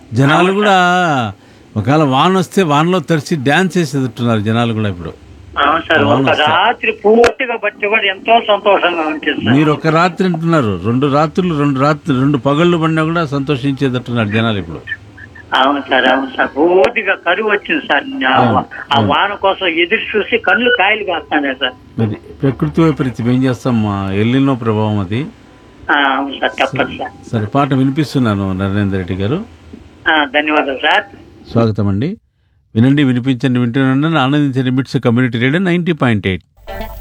జనాలు కూడా ఒకవేళ వాన వస్తే వానలో తడిసి డ్యాన్స్ చేసేటట్టున్నారు జనాలు కూడా ఇప్పుడు అవును సార్ ఒక రాత్రి పూర్తిగా బట్టి కూడా ఎంతో సంతోషంగా ఉంటుంది సార్ మీరు ఒక రాత్రి అంటున్నారు రెండు రాత్రులు రెండు రాత్రి రెండు పగళ్ళు పడినా కూడా సంతోషించేటట్టున్నారు జనాలు ఇప్పుడు అవును సార్ అవును సార్ పూర్తిగా కరువు వచ్చింది సార్ ఆ వా- ఆ వాన కోసం ఎదురు చూసి కళ్ళు కాయలు కాస్తానే సార్ మరి ప్రకృతి వైపరీత్యం ఏం చేస్తాం మా ఎల్లినో ప్రభావం అది ఆ, అవును సార్ తప్పదు సార్ సరే పాట వినిపిస్తున్నాను నరేంద్ర రెడ్డి గారు ఆ, ధన్యవాదాలు సార్ స్వాగతం అండి వినండి వినిపించండి వింటున్నాను ఆనందించండి MITS community radio ninety point eight